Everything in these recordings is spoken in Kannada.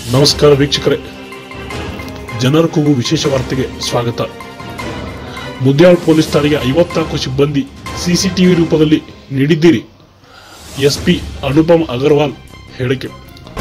ನಮಸ್ಕಾರ ವೀಕ್ಷಕರೇ ಜನರ ಕೂಗು ವಿಶೇಷ ವಾರ್ತೆಗೆ ಸ್ವಾಗತ ಮುದ್ಯಾಳ್ ಪೊಲೀಸ್ ಠಾಣೆಗೆ ಐವತ್ನಾಲ್ಕು ಸಿಬ್ಬಂದಿ ಸಿಸಿಟಿವಿ ರೂಪದಲ್ಲಿ ನೀಡಿದ್ದೀರಿ ಎಸ್ಪಿ ಅನುಪಮ್ ಅಗರ್ವಾಲ್ ಹೇಳಿಕೆ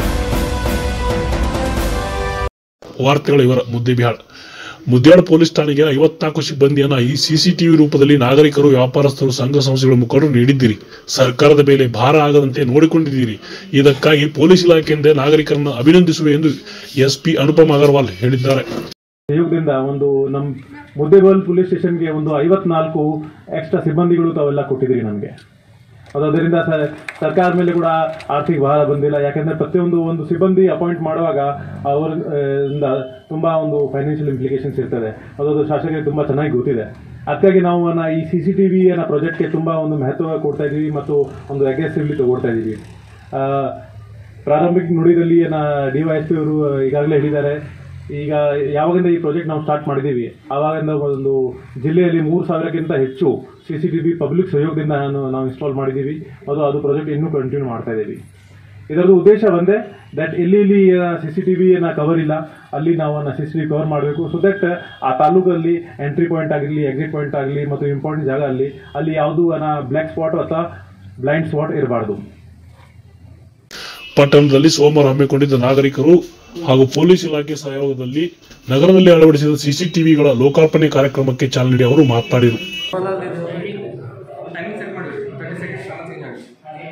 ವಾರ್ತೆಗಳ ಇವರ ಮುದ್ದೆಬಿಹಾಳ್ ಮುದ್ಯಾಳ್ ಪೊಲೀಸ್ ಠಾಣೆಗೆ ಐವತ್ನಾಲ್ಕು ಸಿಬ್ಬಂದಿಯನ್ನ ಈ ಸಿಸಿಟಿವಿ ರೂಪದಲ್ಲಿ ನಾಗರಿಕರು ವ್ಯಾಪಾರಸ್ಥರು ಸಂಘ ಸಂಸ್ಥೆಗಳ ಮುಖಂಡರು ನೀಡಿದ್ದೀರಿ ಸರ್ಕಾರದ ಮೇಲೆ ಭಾರ ಆಗದಂತೆ ನೋಡಿಕೊಂಡಿದ್ದೀರಿ ಇದಕ್ಕಾಗಿ ಪೊಲೀಸ್ ಇಲಾಖೆಯಿಂದ ನಾಗರಿಕರನ್ನು ಅಭಿನಂದಿಸುವೆ ಎಂದು ಎಸ್ಪಿ ಅನುಪಮ್ ಅಗರ್ವಾಲ್ ಹೇಳಿದ್ದಾರೆ ಸಹಯೋಗದಿಂದ ಒಂದು ನಮ್ ಮುದ್ದೆಗೋಲ್ ಪೊಲೀಸ್ ಸ್ಟೇಷನ್ಗೆ ಒಂದು ಐವತ್ನಾಲ್ಕು ಎಕ್ಸ್ಟ್ರಾ ಸಿಬ್ಬಂದಿಗಳು ತಾವೆಲ್ಲ ಕೊಟ್ಟಿದ್ರಿ ನಮಗೆ ಅದು ಅದರಿಂದ ಸ- ಸರ್ಕಾರ ಮೇಲೆ ಕೂಡ ಆರ್ಥಿಕ ಭಾರ ಬಂದಿಲ್ಲ ಯಾಕಂದ್ರೆ ಪ್ರತಿಯೊಂದು ಒಂದು ಸಿಬ್ಬಂದಿ ಅಪಾಯಿಂಟ್ ಮಾಡುವಾಗ ಅವರ ಆ, ಇಂದ ತುಂಬಾ ಒಂದು ಫೈನಾನ್ಷಿಯಲ್ ಇಂಪ್ಲಿಕೇಶನ್ಸ್ ಇರ್ತದೆ ಅದೊಂದು ಶಾಸಕರಿಗೆ ತುಂಬಾ ಚೆನ್ನಾಗಿ ಗೊತ್ತಿದೆ ಅದಕ್ಕಾಗಿ ನಾವು ಅನ್ನ ಈ ಸಿ ಸಿ ಟಿ ವಿ ಅನ್ನೋ ಪ್ರಾಜೆಕ್ಟ್ಗೆ ತುಂಬಾ ಒಂದು ಮಹತ್ವ ಕೊಡ್ತಾ ಇದ್ದೀವಿ ಮತ್ತು ಒಂದು ಅಗ್ರೆಸಿವ್ಲಿ ತಗೊಳ್ತಾ ಇದ್ದೀವಿ ಆ, ಪ್ರಾರಂಭಿಕ ನುಡಿದಲ್ಲಿ ಡಿ ವೈ ಎಸ್ ಪಿ ಅವರು ಈಗಾಗಲೇ ಹೇಳಿದ್ದಾರೆ ಈಗ ಯಾವಾಗಿಂದ ಈ ಪ್ರಾಜೆಕ್ಟ್ ನಾವು ಸ್ಟಾರ್ಟ್ ಮಾಡಿದ್ದೀವಿ ಆವಾಗಿಂದ ಒಂದು ಜಿಲ್ಲೆಯಲ್ಲಿ ಮೂರು ಸಾವಿರಕ್ಕಿಂತ ಹೆಚ್ಚು C C T V public ಸಹಯೋಗದಿಂದ ನಾನು ನಾವು ಇನ್ಸ್ಟಾಲ್ ಮಾಡಿದ್ದೀವಿ ಅದು ಅದು ಪ್ರಾಜೆಕ್ಟ್ ಇನ್ನೂ ಕಂಟಿನ್ಯೂ ಮಾಡ್ತಾ ಇದ್ದೀವಿ ಇದರದ್ದು ಉದ್ದೇಶ ಒಂದೇ ದಟ್ ಎಲ್ಲಿ ಇಲ್ಲಿ ಸಿ ಸಿ ಟಿ ವಿನ ಕವರ್ ಇಲ್ಲ ಅಲ್ಲಿ ನಾವು C C T V cover ಮಾಡಬೇಕು ಸೊ ದಟ್ ಆ ತಾಲೂಕಲ್ಲಿ ಎಂಟ್ರಿ ಪಾಯಿಂಟ್ ಆಗಿರಲಿ ಎಕ್ಸಿಟ್ ಪಾಯಿಂಟ್ ಆಗಲಿ ಮತ್ತು ಇಂಪಾರ್ಟೆಂಟ್ ಜಾಗ ಅಲ್ಲಿ ಅಲ್ಲಿ ಯಾವುದು ಬ್ಲ್ಯಾಕ್ ಸ್ಪಾಟ್ ಅಥವಾ ಬ್ಲೈಂಡ್ ಸ್ಪಾಟ್ ಇರಬಾರ್ದು ಪಟ್ಟಣದಲ್ಲಿ ಸೋಮವಾರ ಹಮ್ಮಿಕೊಂಡಿದ್ದ ನಾಗರಿಕರು ಹಾಗೂ ಪೊಲೀಸ್ ಇಲಾಖೆ ಸಹಯೋಗದಲ್ಲಿ ನಗರದಲ್ಲಿ ಅಳವಡಿಸಿದ ಸಿಸಿಟಿವಿಗಳ ಲೋಕಾರ್ಪಣೆ ಕಾರ್ಯಕ್ರಮಕ್ಕೆ ಚಾಲನೆ ನೀಡಿ ಅವರು ಮಾತನಾಡಿದರು ಟೈಮಿಂಗ್ ಸೆಟ್ ಮಾಡಿ ತರ್ಟಿ ಸೆಕೆಂಡ್ಸ್ ಚೇಂಜ್ ಆಗಿ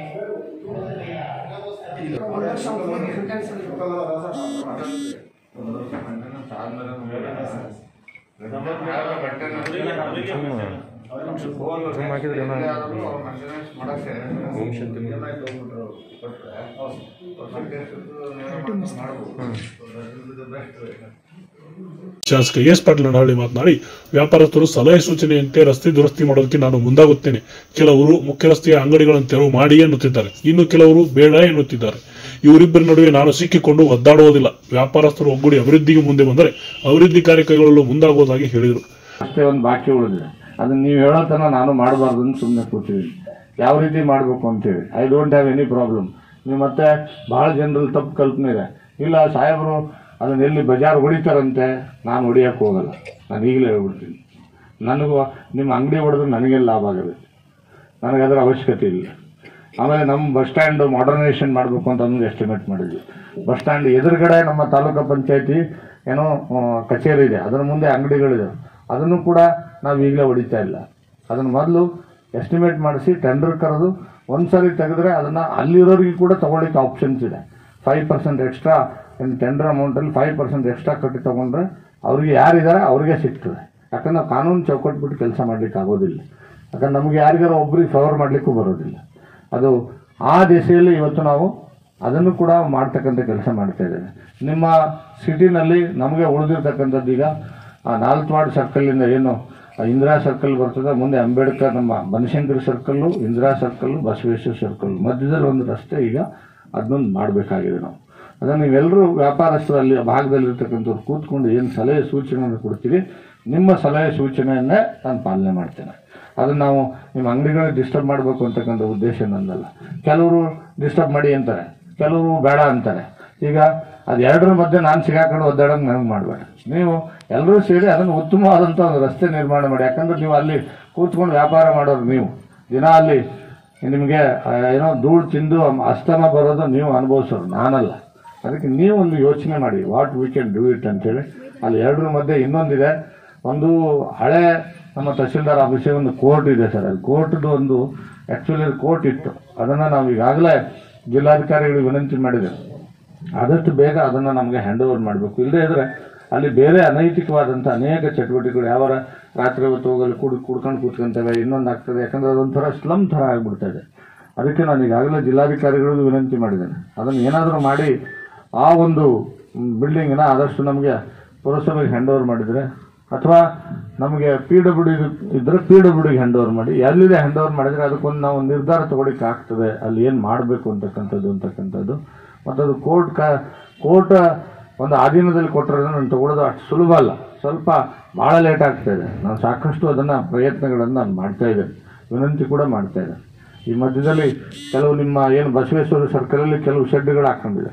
ಶಾಸಕ ಎಸ್ ಪಾಟೀಲ್ ನಡಹಳ್ಳಿ ಮಾತನಾಡಿ ವ್ಯಾಪಾರಸ್ಥರು ಸಲಹೆ ಸೂಚನೆಯಂತೆ ರಸ್ತೆ ದುರಸ್ತಿ ಮಾಡೋದಕ್ಕೆ ನಾನು ಮುಂದಾಗುತ್ತೇನೆ ಕೆಲವರು ಮುಖ್ಯ ರಸ್ತೆಯ ಅಂಗಡಿಗಳನ್ನು ತೆರವು ಮಾಡಿ ಎನ್ನುತ್ತಿದ್ದಾರೆ ಇನ್ನು ಕೆಲವರು ಬೇಡ ಎನ್ನುತ್ತಿದ್ದಾರೆ ಇವರಿಬ್ಬರ ನಡುವೆ ನಾನು ಸಿಕ್ಕಿಕೊಂಡು ಒದ್ದಾಡುವುದಿಲ್ಲ ವ್ಯಾಪಾರಸ್ಥರು ಒಗ್ಗೂಡಿ ಅಭಿವೃದ್ಧಿಗೆ ಮುಂದೆ ಬಂದರೆ ಅಭಿವೃದ್ಧಿ ಕಾರ್ಯ ಕೈಗೊಳ್ಳಲು ಮುಂದಾಗುವುದಾಗಿ ಹೇಳಿದರು ಅಷ್ಟೇ ಒಂದು ಬಾಕಿ ಉಳಿದಿದೆ ಅದನ್ನ ನೀವು ಹೇಳೋ ತನಕ ನಾನು ಮಾಡಬಾರ್ದು ಅಂತ ಸುಮ್ಮನೆ ಕೂತಿದ್ದೀನಿ ಯಾವ ರೀತಿ ಮಾಡಬೇಕು ಅಂತೇಳಿ I don't have any problem ನೀವು ಮತ್ತೆ ಭಾಳ ಜನರಲ್ಲಿ ತಪ್ಪು ಕಲ್ಪನೆ ಇದೆ ಇಲ್ಲ ಸಾಹೇಬರು ಅದನ್ನ ಎಲ್ಲಿ ಬಜಾರ್ ಹೊಡಿತಾರಂತೆ ನಾನು ಹೊಡಿಯೋಕೆ ಹೋಗಲ್ಲ ನಾನು ಈಗಲೇ ಹೇಳ್ಬಿಡ್ತೀನಿ ನನಗೂ ನಿಮ್ಮ ಅಂಗಡಿ ಹೊಡೆದ್ರೆ ನನಗೆ ಲಾಭ ಆಗುತ್ತೆ ನನಗೆ ಅದರ ಅವಶ್ಯಕತೆ ಇಲ್ಲ ಆಮೇಲೆ ನಮ್ಮ ಬಸ್ ಸ್ಟ್ಯಾಂಡ್ ಮಾಡರ್ನೈಸೇಷನ್ ಮಾಡಬೇಕು ಅಂತ ನಮ್ಗೆ ಎಸ್ಟಿಮೇಟ್ ಮಾಡಿದ್ವಿ ಬಸ್ ಸ್ಟ್ಯಾಂಡ್ ಎದುರುಗಡೆ ನಮ್ಮ ತಾಲೂಕು ಪಂಚಾಯತಿ ಏನೋ ಆ, ಕಚೇರಿ ಇದೆ ಅದರ ಮುಂದೆ ಅಂಗಡಿಗಳಿದೆ ಅದನ್ನು ಕೂಡ ನಾವು ಈಗಲೇ ಹೊಡಿತಾ ಇಲ್ಲ ಅದನ್ನು ಮೊದಲು ಎಸ್ಟಿಮೇಟ್ ಮಾಡಿಸಿ ಟೆಂಡರ್ ಕರೆದು ಒಂದ್ಸರಿ ತೆಗೆದ್ರೆ ಅದನ್ನು ಅಲ್ಲಿರೋರಿಗೆ ಕೂಡ ತಗೊಳ್ಳಿಕ್ಕೆ ಆಪ್ಷನ್ಸ್ ಇದೆ five percent extra in tender ಅಮೌಂಟಲ್ಲಿ ಫೈವ್ ಪರ್ಸೆಂಟ್ ಎಕ್ಸ್ಟ್ರಾ ಕಟ್ಟಿ ತೊಗೊಂಡ್ರೆ ಅವ್ರಿಗೆ ಯಾರಿದ್ದಾರೆ ಅವ್ರಿಗೆ ಸಿಗ್ತದೆ ಯಾಕಂದ್ರೆ ನಾವು ಕಾನೂನು ಚೌಕಟ್ಟು ಬಿಟ್ಟು ಕೆಲಸ ಮಾಡ್ಲಿಕ್ಕೆ ಆಗೋದಿಲ್ಲ ಯಾಕಂದ್ರೆ ನಮಗೆ ಯಾರಿಗಾರ ಒಬ್ರಿಗೆ ಫೇವರ್ ಮಾಡಲಿಕ್ಕೂ ಬರೋದಿಲ್ಲ ಅದು ಆ ದಿಸೆಯಲ್ಲಿ ಇವತ್ತು ನಾವು ಅದನ್ನು ಕೂಡ ಮಾಡ್ತಕ್ಕಂಥ ಕೆಲಸ ಮಾಡ್ತಾ ಇದ್ದೇವೆ ನಿಮ್ಮ ಸಿಟಿನಲ್ಲಿ ನಮಗೆ ಉಳಿದಿರ್ತಕ್ಕಂಥದ್ದು ಈಗ ಆ ನಾಲ್ಕವಾಡ್ ಸರ್ಕಲ್ಲಿಂದ ಏನು ಆ ಇಂದಿರಾ ಸರ್ಕಲ್ ಬರ್ತದೆ ಮುಂದೆ ಅಂಬೇಡ್ಕರ್ ನಮ್ಮ Banashankari circle Indira circle Basaveshwara circle ಮಧ್ಯದಲ್ಲಿ ಒಂದು ರಸ್ತೆ ಈಗ ಅದನ್ನೊಂದು ಮಾಡಬೇಕಾಗಿದೆ ನಾವು ಅದನ್ನು ನೀವೆಲ್ಲರೂ ವ್ಯಾಪಾರಸ್ಥರು ಅಲ್ಲಿ ಭಾಗದಲ್ಲಿರ್ತಕ್ಕಂಥವ್ರು ಕೂತ್ಕೊಂಡು ಏನು ಸಲಹೆ ಸೂಚನೆಯನ್ನು ಕೊಡ್ತೀರಿ ನಿಮ್ಮ ಸಲಹೆ ಸೂಚನೆಯನ್ನೇ ನಾನು ಪಾಲನೆ ಮಾಡ್ತೇನೆ ಅದನ್ನು ನಾವು ನಿಮ್ಮ ಅಂಗಡಿಗಳನ್ನ ಡಿಸ್ಟರ್ಬ್ ಮಾಡಬೇಕು ಅಂತಕ್ಕಂಥ ಉದ್ದೇಶ ನನ್ನಲ್ಲ ಕೆಲವರು ಡಿಸ್ಟರ್ಬ್ ಮಾಡಿ ಅಂತಾರೆ ಕೆಲವರು ಬೇಡ ಅಂತಾರೆ ಈಗ ಅದು ಎರಡರ ಮಧ್ಯೆ ನಾನು ಸಿಗಾಕೊಂಡು ಒದ್ದಾಡಂಗೆ ನನಗೆ ಮಾಡಬೇಡ ನೀವು ಎಲ್ಲರೂ ಸೇರಿ ಅದನ್ನು ಉತ್ತಮವಾದಂಥ ಒಂದು ರಸ್ತೆ ನಿರ್ಮಾಣ ಮಾಡಿ ಯಾಕಂದ್ರೆ ನೀವು ಅಲ್ಲಿ ಕೂತ್ಕೊಂಡು ವ್ಯಾಪಾರ ಮಾಡೋರು ನೀವು ದಿನ ಅಲ್ಲಿ ನಿಮಗೆ ಆ, ಏನೋ ಧೂಳು ತಿಂದು ಅಸ್ತಮ ಬರೋದು ನೀವು ಅನುಭವಿಸೋರು ನಾನಲ್ಲ ಅದಕ್ಕೆ ನೀವು ಒಂದು ಯೋಚನೆ ಮಾಡಿ what we can do it ಅಂತೇಳಿ ಅಲ್ಲಿ ಎರಡರ ಮಧ್ಯೆ ಇನ್ನೊಂದಿದೆ ಒಂದು ಹಳೆ ನಮ್ಮ ತಹಶೀಲ್ದಾರ್ ಆಫೀಸಿಗೆ ಒಂದು ಕೋರ್ಟ್ ಇದೆ ಸರ್ ಅಲ್ಲಿ ಕೋರ್ಟ್ದು ಒಂದು ಆ್ಯಕ್ಚುಲಿ ಕೋರ್ಟ್ ಇತ್ತು ಅದನ್ನು ನಾವು ಈಗಾಗಲೇ ಜಿಲ್ಲಾಧಿಕಾರಿಗಳಿಗೆ ವಿನಂತಿ ಮಾಡಿದ್ದೇವೆ ಆದಷ್ಟು ಬೇಗ ಅದನ್ನು ನಮಗೆ ಹ್ಯಾಂಡ್ ಓವರ್ ಮಾಡಬೇಕು ಇಲ್ಲದೇ ಇದ್ರೆ ಅಲ್ಲಿ ಬೇರೆ ಅನೈತಿಕವಾದಂಥ ಅನೇಕ ಚಟುವಟಿಕೆಗಳು ಯಾವ ರಾತ್ರಿ ಹೊತ್ತು ಹೋಗಲು ಕುಡ್ ಕುಡ್ಕೊಂಡು ಕೂತ್ಕೊಂತವೆ ಇನ್ನೊಂದು ಆಗ್ತದೆ ಯಾಕಂದ್ರೆ ಅದೊಂಥರ ಸ್ಲಮ್ ಥರ ಆಗಿಬಿಡ್ತಾ ಇದೆ ಅದಕ್ಕೆ ನಾನು ಈಗಾಗಲೇ ಜಿಲ್ಲಾಧಿಕಾರಿಗಳಿಗೂ ವಿನಂತಿ ಮಾಡಿದ್ದೇನೆ ಅದನ್ನು ಏನಾದರೂ ಮಾಡಿ ಆ ಒಂದು ಬಿಲ್ಡಿಂಗಿನ ಆದಷ್ಟು ನಮಗೆ ಪುರಸಭೆಗೆ ಹ್ಯಾಂಡ್ ಓವರ್ ಮಾಡಿದರೆ ಅಥವಾ ನಮಗೆ ಪಿ ಡಬ್ಲ್ಯೂ ಡಿ ಇದ್ದರೆ ಪಿ ಡಬ್ಲ್ಯೂ ಡಿಗೆ ಹ್ಯಾಂಡ್ ಓವರ್ ಮಾಡಿ ಎಲ್ಲಿದೆ ಹ್ಯಾಂಡ್ ಓವರ್ ಮಾಡಿದರೆ ಅದಕ್ಕೊಂದು ನಾವು ಒಂದು ನಿರ್ಧಾರ ತಗೊಳಿಕ್ಕೆ ಆಗ್ತದೆ ಅಲ್ಲಿ ಏನು ಮಾಡಬೇಕು ಅಂತಕ್ಕಂಥದ್ದು ಅಂತಕ್ಕಂಥದ್ದು ಮತ್ತು ಅದು ಕೋರ್ಟ್ ಕ ಕೋರ್ಟ್ ಒಂದು ಆಧೀನದಲ್ಲಿ ಕೊಟ್ಟಿರೋದನ್ನ ನಾನು ತಗೊಳ್ಳೋದು ಅಷ್ಟು ಸುಲಭ ಅಲ್ಲ ಸ್ವಲ್ಪ ಭಾಳ ಲೇಟ್ ಆಗ್ತಾ ಇದೆ ನಾನು ಸಾಕಷ್ಟು ಅದನ್ನು ಪ್ರಯತ್ನಗಳನ್ನು ನಾನು ಮಾಡ್ತಾ ಇದ್ದೇನೆ ವಿನಂತಿ ಕೂಡ ಮಾಡ್ತಾ ಇದ್ದೇನೆ ಈ ಮಧ್ಯದಲ್ಲಿ ಕೆಲವು ನಿಮ್ಮ ಏನು ಬಸವೇಶ್ವರ ಸರ್ಕಲಲ್ಲಿ ಕೆಲವು ಶೆಡ್ಗಳು ಹಾಕೊಂಡಿದ್ದಾರೆ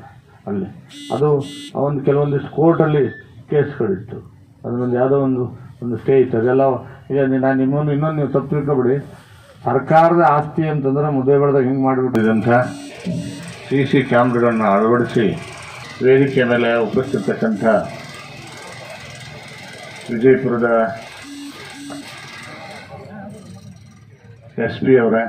ಅಲ್ಲಿ ಅದು ಒಂದು ಕೆಲವೊಂದಿಷ್ಟು ಕೋರ್ಟಲ್ಲಿ ಕೇಸ್ಗಳಿತ್ತು ಅದನ್ನೊಂದು ಯಾವುದೋ ಒಂದು ಒಂದು ಸ್ಟೇ ಇತ್ತು ಅದೆಲ್ಲ ಈಗ ನಾನು ನಿಮ್ಮನ್ನು ಇನ್ನೊಂದು ನೀವು ತಪ್ಪು ತಿಳ್ಕೊಬಿಡಿ ಸರ್ಕಾರದ ಆಸ್ತಿ ಅಂತಂದ್ರೆ ಮುದ್ದೇಬೇಳದಾಗ ಹಿಂಗೆ ಮಾಡಿಬಿಟ್ಟಿದೆ ಅಂತ ಸಿ ಸಿ ಕ್ಯಾಮ್ರಾಗಳನ್ನ ಅಳವಡಿಸಿ ವೇದಿಕೆ ಮೇಲೆ ಉಪಸ್ಥಿತಕ್ಕಂಥ ವಿಜಯಪುರದ ಎಸ್ ಪಿ ಅವರೇ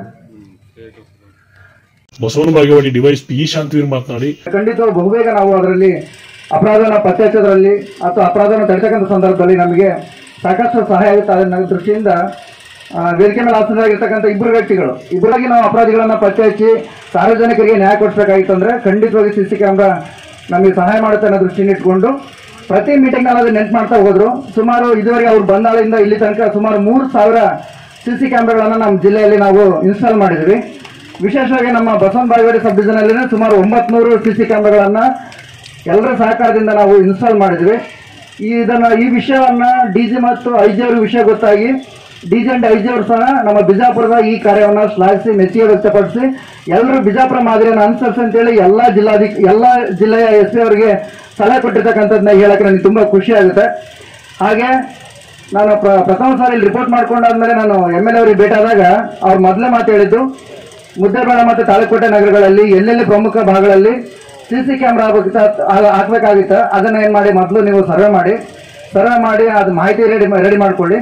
Basavana Bagewadi D Y S P E Shantiveer ಮಾತನಾಡಿ ಖಂಡಿತವಾಗಿ ಬಹುಬೇಗ ನಾವು ಅದರಲ್ಲಿ ಅಪರಾಧನ ಪತ್ತೆ ಹಚ್ಚೋದ್ರಲ್ಲಿ ಅಥವಾ ಅಪರಾಧನ ತಡೆತಕ್ಕಂಥ ಸಂದರ್ಭದಲ್ಲಿ ನಮಗೆ ಸಾಕಷ್ಟು ಸಹಾಯ ಆಗುತ್ತೆ ಅದನ್ನ ದೃಷ್ಟಿಯಿಂದ ಆ, ವೇದಿಕೆ ಮೇಲೆ ಆಸನರಾಗಿರ್ತಕ್ಕಂಥ ಇಬ್ಬರು ವ್ಯಕ್ತಿಗಳು ಇಬ್ಬರಾಗಿ ನಾವು ಅಪರಾಧಿಗಳನ್ನ ಪತ್ತೆ ಹಚ್ಚಿ ಸಾರ್ವಜನಿಕರಿಗೆ ನ್ಯಾಯ ಕೊಡಿಸಬೇಕಾಗಿತ್ತು ಅಂದ್ರೆ ಖಂಡಿತವಾಗಿ ಸಿ ಸಿ ಕ್ಯಾಮ್ರಾ ನಮಗೆ ಸಹಾಯ ಮಾಡುತ್ತೆ ಅನ್ನೋ ದೃಷ್ಟಿನ ಇಟ್ಕೊಂಡು ಪ್ರತಿ ಮೀಟಿಂಗ್ ನಲ್ಲಿ ಅದನ್ನ ನೆನ್ಪು ಮಾಡ್ತಾ ಹೋದ್ರು ಸುಮಾರು ಇದುವರೆಗೆ ಅವ್ರು ಬಂದಾಳಿಂದ ಇಲ್ಲಿ ತನಕ ಸುಮಾರು ಮೂರು ಸಾವಿರ ಸಿ ಸಿ ಕ್ಯಾಮ್ರಾಗಳನ್ನ ನಮ್ಮ ಜಿಲ್ಲೆಯಲ್ಲಿ ನಾವು ಇನ್ಸ್ಟಾಲ್ ಮಾಡಿದ್ವಿ ವಿಶೇಷವಾಗಿ ನಮ್ಮ ಬಸವನ ಬಾಗೇವಾಡಿ ಸಬ್ ಡಿವಿಷನ್ ಅಲ್ಲಿ ಸುಮಾರು ಒಂಬತ್ನೂರು ಸಿ ಸಿ ಕ್ಯಾಮ್ರಾಗಳನ್ನ ಎಲ್ಲರ ಸಹಕಾರದಿಂದ ನಾವು ಇನ್ಸ್ಟಾಲ್ ಮಾಡಿದ್ವಿ ಈ ಇದನ್ನ ಈ ವಿಷಯವನ್ನ ಡಿ ಜಿ ಮತ್ತು ಐ ಜಿ ಅವ್ರ ವಿಷಯ ಗೊತ್ತಾಗಿ D G and I G ಅವರು ಸಹ ನಮ್ಮ ಬಿಜಾಪುರದ ಈ ಕಾರ್ಯವನ್ನ ಶ್ಲಾಘಿಸಿ ಮೆಚ್ಚುಗೆ ವ್ಯಕ್ತಪಡಿಸಿ ಎಲ್ಲರೂ ಬಿಜಾಪುರ ಮಾದರಿಯನ್ನು ಅನುಸರಿಸಿ ಅಂತೇಳಿ ಎಲ್ಲ ಜಿಲ್ಲಾಧಿಕ ಎಲ್ಲ ಜಿಲ್ಲೆಯ ಎಸ್ ಪಿ ಅವರಿಗೆ ಸಲಹೆ ಕೊಟ್ಟಿರ್ತಕ್ಕಂಥದ್ದನ್ನ ಹೇಳಕ್ಕೆ ನನಗೆ ತುಂಬಾ ಖುಷಿ ಆಗುತ್ತೆ ಹಾಗೆ ನಾನು ಪ್ರ- ಪ್ರಥಮ ಸಾರಿ ಇಲ್ಲಿ ರಿಪೋರ್ಟ್ ಮಾಡ್ಕೊಂಡಾದ್ಮೇಲೆ ನಾನು ಎಮ್ ಎಲ್ ಅವರಿಗೆ ಭೇಟಿಯಾದಾಗ ಅವ್ರು ಮೊದಲೇ ಮಾತು ಹೇಳಿದ್ದು ಮುದ್ದೇಬೇಳ ಮತ್ತು ತಾಳಿಕೋಟೆ ನಗರಗಳಲ್ಲಿ ಎಲ್ಲೆಲ್ಲಿ ಪ್ರಮುಖ ಭಾಗಗಳಲ್ಲಿ ಸಿ ಸಿ ಕ್ಯಾಮ್ರಾ ಹಾಕ್ಬೇಕಾಗಿತ್ತ ಅದನ್ನ ಏನ್ ಮಾಡಿ ಮೊದಲು ನೀವು ಸರ್ವೆ ಮಾಡಿ ಸರ್ವೆ ಮಾಡಿ ಅದು ಮಾಹಿತಿ ರೆಡಿ ರೆಡಿ ಮಾಡ್ಕೊಳ್ಳಿ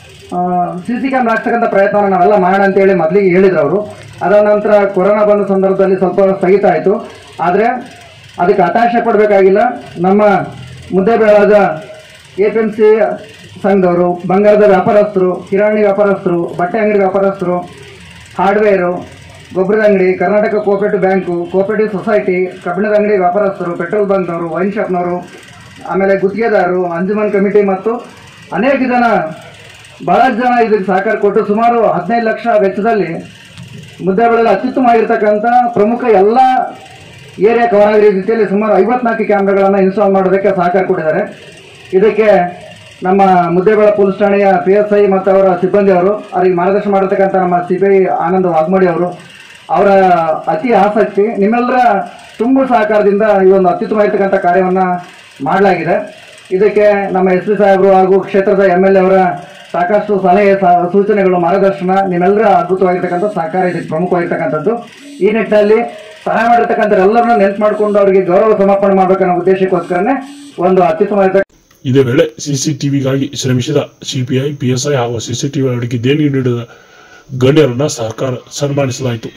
ಸಿ ಸಿ ಕ್ಯಾಮ್ರಾ ಹಾಕ್ತಕ್ಕಂಥ ಪ್ರಯತ್ನವನ್ನು ನಾವೆಲ್ಲ ಮಾಡೋಣ ಅಂತೇಳಿ ಮೊದಲಿಗೆ ಹೇಳಿದ್ರು ಅವರು ಅದಾದ ನಂತರ ಕೊರೋನಾ ಬಂದ ಸಂದರ್ಭದಲ್ಲಿ ಸ್ವಲ್ಪ ಸ್ಥಗಿತ ಆಯಿತು ಆದರೆ ಅದಕ್ಕೆ ಹತಾಶೆ ಪಡಬೇಕಾಗಿಲ್ಲ ನಮ್ಮ ಮುದ್ದೇಬೇಳಾದ ಎ ಪಿ ಎಂ ಸಿ ಸಂಘದವರು ಬಂಗಾರದ ವ್ಯಾಪಾರಸ್ಥರು ಕಿರಾಣಿ ವ್ಯಾಪಾರಸ್ಥರು ಬಟ್ಟೆ ಅಂಗಡಿ ವ್ಯಾಪಾರಸ್ಥರು ಹಾರ್ಡ್ವೇರು ಗೊಬ್ಬರದ ಅಂಗಡಿ Karnataka cooperative bank cooperative society ಕಬ್ಬಿಣದ ಅಂಗಡಿ ವ್ಯಾಪಾರಸ್ಥರು ಪೆಟ್ರೋಲ್ ಬಂಕ್ನವರು ವೈನ್ ಶಾಪ್ನವರು ಆಮೇಲೆ ಗುತ್ತಿಗೆದಾರರು ಅಂಜುಮನ್ ಕಮಿಟಿ ಮತ್ತು ಅನೇಕ ಜನ ಬಹಳಷ್ಟು ಜನ ಇದಕ್ಕೆ ಸಹಕಾರ ಕೊಟ್ಟು ಸುಮಾರು ಹದಿನೈದು ಲಕ್ಷ ವೆಚ್ಚದಲ್ಲಿ ಮುದ್ದೇಬೇಳಲ್ಲಿ ಅತ್ಯುತ್ತಮವಾಗಿರ್ತಕ್ಕಂಥ ಪ್ರಮುಖ ಎಲ್ಲ ಏರಿಯಾ ಕವರ್ ಆಗಿರೋ ರೀತಿಯಲ್ಲಿ ಸುಮಾರು ಐವತ್ನಾಲ್ಕು ಕ್ಯಾಮ್ರಾಗಳನ್ನು ಇನ್ಸ್ಟಾಲ್ ಮಾಡೋದಕ್ಕೆ ಸಹಕಾರ ಕೊಟ್ಟಿದ್ದಾರೆ ಇದಕ್ಕೆ ನಮ್ಮ ಮುದ್ದೇಬೇಳ ಪೊಲೀಸ್ ಠಾಣೆಯ ಪಿ ಎಸ್ ಐ ಮತ್ತು ಅವರ ಸಿಬ್ಬಂದಿ ಅವರು ಅವರಿಗೆ ಮಾರ್ಗದರ್ಶನ ಮಾಡತಕ್ಕಂಥ ನಮ್ಮ C B I Anand Vagmadi ಅವರು ಅವರ ಅತಿ ಆಸಕ್ತಿ ನಿಮ್ಮೆಲ್ಲರ ತುಂಬು ಸಹಕಾರದಿಂದ ಈ ಒಂದು ಅತ್ಯುತ್ತಮವಾಗಿರ್ತಕ್ಕಂಥ ಕಾರ್ಯವನ್ನು ಮಾಡಲಾಗಿದೆ ಇದಕ್ಕೆ ನಮ್ಮ ಎಸ್ ಪಿ ಸಾಹೇಬರು ಹಾಗೂ ಕ್ಷೇತ್ರದ ಎಮ್ ಎಲ್ ಎ ಅವರ ಸಾಕಷ್ಟು ಸಲಹೆ ಸ- ಸೂಚನೆಗಳು ಮಾರ್ಗದರ್ಶನ ನಿಮ್ಮೆಲ್ಲರ ಅದ್ಭುತವಾಗಿರ್ತಕ್ಕಂಥ ಸಹಕಾರ ಇದಕ್ಕೆ ಪ್ರಮುಖವಾಗಿರ್ತಕ್ಕಂಥದ್ದು ಈ ನಿಟ್ಟಿನಲ್ಲಿ ಸಹಾಯ ಮಾಡಿರ್ತಕ್ಕಂಥ ಎಲ್ಲರನ್ನ ನೆನ್ಪು ಮಾಡಿಕೊಂಡು ಅವರಿಗೆ ಗೌರವ ಸಮರ್ಪಣೆ ಮಾಡಬೇಕನ್ನೋ ಉದ್ದೇಶಕ್ಕೋಸ್ಕರನೇ ಒಂದು ಅತ್ಯುತ್ತಮವಾಗಿರ್ತಕ್ಕಂಥ ಇದೇ ವೇಳೆ ಸಿಸಿಟಿವಿಗಾಗಿ ಶ್ರಮಿಸಿದ ಸಿಪಿಐ ಪಿಎಸ್ಐ ಹಾಗೂ ಸಿಸಿಟಿವಿ ಅಳವಡಿಕೆ ದೇಣಿಗೆ ನೀಡಿದ ಗಣ್ಯರನ್ನ ಸಹಕಾರ ಸನ್ಮಾನಿಸಲಾಯಿತು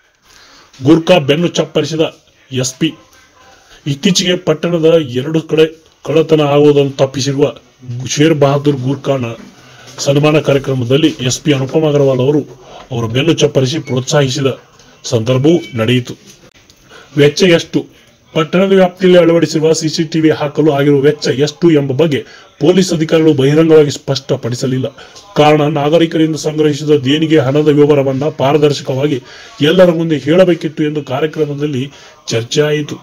ಗೂರ್ಖಾ ಬೆನ್ನು ಚಪ್ಪರಿಸಿದ ಎಸ್ಪಿ ಇತ್ತೀಚೆಗೆ ಪಟ್ಟಣದ ಎರಡು ಕಡೆ ಕಳ್ಳತನ ಆಗುವುದನ್ನು ತಪ್ಪಿಸಿರುವ ಶೇರ್ ಬಹದ್ದೂರ್ ಗೂರ್ಖಾನ ಸನ್ಮಾನ ಕಾರ್ಯಕ್ರಮದಲ್ಲಿ ಎಸ್ಪಿ ಅನುಪಮ ಅಗರ್ವಾಲ್ ಅವರು ಅವರ ಬೆನ್ನು ಚಪ್ಪರಿಸಿ ಪ್ರೋತ್ಸಾಹಿಸಿದ ಸಂದರ್ಭವೂ ನಡೆಯಿತು ವೆಚ್ಚ ಎಷ್ಟು ಪಟ್ಟಣದ ವ್ಯಾಪ್ತಿಯಲ್ಲಿ ಅಳವಡಿಸಿರುವ ಸಿಸಿಟಿವಿ ಹಾಕಲು ಆಗಿರುವ ವೆಚ್ಚ ಎಷ್ಟು ಎಂಬ ಬಗ್ಗೆ ಪೊಲೀಸ್ ಅಧಿಕಾರಿಗಳು ಬಹಿರಂಗವಾಗಿ ಸ್ಪಷ್ಟಪಡಿಸಲಿಲ್ಲ ಕಾರಣ ನಾಗರಿಕರಿಂದ ಸಂಗ್ರಹಿಸಿದ ದೇಣಿಗೆ ಹಣದ ವಿವರವನ್ನ ಪಾರದರ್ಶಕವಾಗಿ ಎಲ್ಲರ ಮುಂದೆ ಹೇಳಬೇಕಿತ್ತು ಎಂದು ಕಾರ್ಯಕ್ರಮದಲ್ಲಿ ಚರ್ಚೆ ಆಯಿತು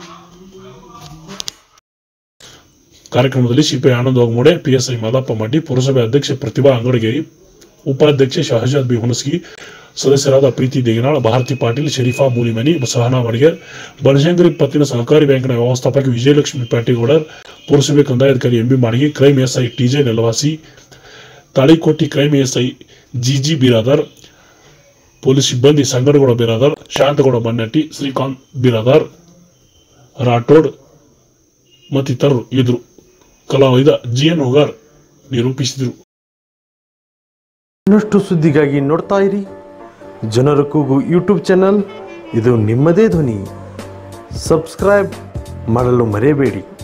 ಕಾರ್ಯಕ್ರಮದಲ್ಲಿ ಸಿಪಿಐ ಆನಂದ್ ವಾಗ್ಮೋಡೆ ಪಿಎಸ್ಐ ಮಲ್ಲಪ್ಪ ಮಡ್ಡಿ ಪುರಸಭೆ ಅಧ್ಯಕ್ಷೆ ಪ್ರತಿಭಾ ಅಂಗಡಿಗೇರಿ ಉಪಾಧ್ಯಕ್ಷೆ ಶಹಜಾದ್ ಬಿ ಹುಣಸಗಿ ಸದಸ್ಯರಾದ ಪ್ರೀತಿ ದೇಗನಾಳ್ ಭಾರತಿ ಪಾಟೀಲ್ ಶರೀಫಾ ಮೂಲಿಮನಿ ಸಹನಾ ವಡಿಗೇರ್ ಬನಶಂಕರಿ ಪತ್ತಿನ ಸಹಕಾರಿ ಬ್ಯಾಂಕ್ನ ವ್ಯವಸ್ಥಾಪಕ ವಿಜಯಲಕ್ಷ್ಮಿ ಪ್ಯಾಟೇಗೌಡರ್ ಪುರಸಭೆ ಕಂದಾಯಾಧಿಕಾರಿ MB Malige crime SI TJ Nelavasi Talikoti crime SI GG Biradar police ಸಿಬ್ಬಂದಿ ಸಂಗಡಗೌಡ ಬಿರಾದರ್ ಶಾಂತಗೌಡ ಬನ್ನಟ್ಟಿ ಶ್ರೀಕಾಂತ್ ಬಿರಾದರ್ ರಾಠೋಡ್ ಮತ್ತಿತರರು ಇದ್ರು ಕಲಾವಿದ ಜಿ ಎನ್ ಹೋಗಾರ್ ನಿರೂಪಿಸಿದರು ಇನ್ನಷ್ಟು ಸುದ್ದಿಗಾಗಿ ನೋಡ್ತಾ ಇರಿ ಜನರ ಕೂಗು ಯೂಟ್ಯೂಬ್ ಚಾನಲ್ ಇದು ನಿಮ್ಮದೇ ಧ್ವನಿ ಸಬ್ಸ್ಕ್ರೈಬ್ ಮಾಡಲು ಮರೆಯಬೇಡಿ